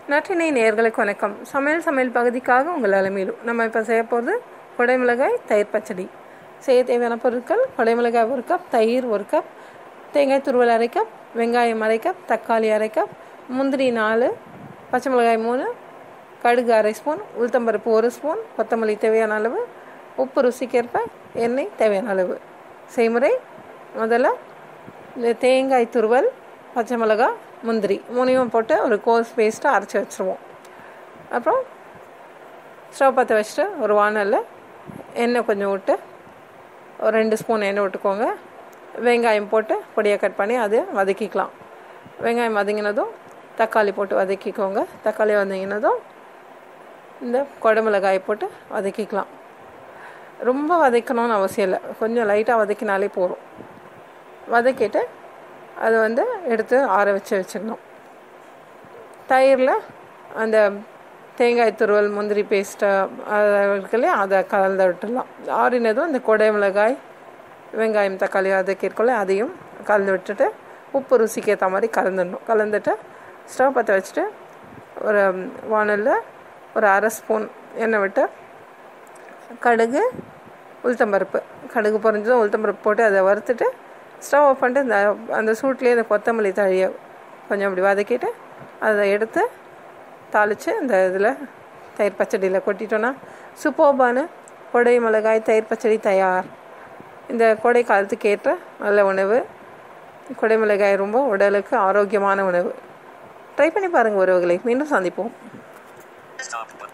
நற்றினை நேர்களுக்கு வணக்கம் சமையல் சமையல் பகுதிக்காக உங்கள் அலமையிலும் நம்ம இப்போ செய்ய போகிறது குடைமிளகாய் தயிர் பச்சடி செய்ய தேவையான பொருட்கள் குடைமிளகாய் ஒரு கப் தயிர் ஒரு கப் தேங்காய் துருவல் அரை கப் வெங்காயம் அரை கப் தக்காளி அரை கப் முந்திரி நாலு பச்சை மிளகாய் மூணு கடுகு அரை ஸ்பூன் உளுத்தம்பருப்பு ஒரு ஸ்பூன் கொத்தமல்லி தேவையான அளவு உப்பு ருசிக்கேற்ப எண்ணெய் தேவையான அளவு செய்முறை முதல்ல இந்த தேங்காய் துருவல் பச்சை மிளகாய் முந்திரி மூணையும் போட்டு ஒரு கோஸ் பேஸ்ட்டாக அரைச்சி வச்சுருவோம் அப்புறம் ஸ்டவ் பற்ற வச்சுட்டு ஒரு வானலில் எண்ணெய் கொஞ்சம் விட்டு ஒரு ரெண்டு ஸ்பூன் எண்ணெய் விட்டுக்கோங்க வெங்காயம் போட்டு பொடியாக கட் பண்ணி அதை வதக்கிக்கலாம் வெங்காயம் வதங்கினதும் தக்காளி போட்டு வதக்கிக்கோங்க தக்காளி வதங்கினதும் இந்த குடமிளகாயை போட்டு வதக்கிக்கலாம் ரொம்ப வதக்கணும்னு அவசியம் இல்லை கொஞ்சம் லைட்டாக வதக்கினாலே போதும் வதக்கிட்டு அதை வந்து எடுத்து ஆற வச்சு வச்சுக்கணும் தயிரில் அந்த தேங்காய் துருவல் முந்திரி பேஸ்ட்டை அதுக்குள்ளே அதை கலந்து விட்டுடலாம் ஆறினதும் இந்த கொடை மிளகாய் வெங்காயம் தக்காளி வதக்கிருக்கோல்ல அதையும் கலந்து விட்டுட்டு உப்பு ருசிக்கு ஏற்ற மாதிரி கலந்துடணும் கலந்துட்டு ஸ்டவ் பற்ற வச்சுட்டு ஒரு வானலில் ஒரு அரை ஸ்பூன் எண்ணெய் விட்டு கடுகு உளுத்தம்பருப்பு கடுகு பொறிஞ்சதும் உளுத்தம்பருப்பு போட்டு அதை வறுத்துட்டு ஸ்டவ் ஆஃப் பண்ணிட்டு இந்த அந்த சூட்லேயே இந்த கொத்தமல்லி தழியை கொஞ்சம் அப்படி வதக்கிட்டு அதை எடுத்து தாளித்து இந்த இதில் தயிர் பச்சடியில் கொட்டிட்டோன்னா சூப்பர்பான கொடை மிளகாய் தயிர் பச்சடி தயார் இந்த கோடை காலத்துக்கு ஏற்ற நல்ல உணவு கொடை மிளகாய் ரொம்ப உடலுக்கு ஆரோக்கியமான உணவு ட்ரை பண்ணி பாருங்கள் உறவுகளை மீண்டும் சந்திப்போம் Stop.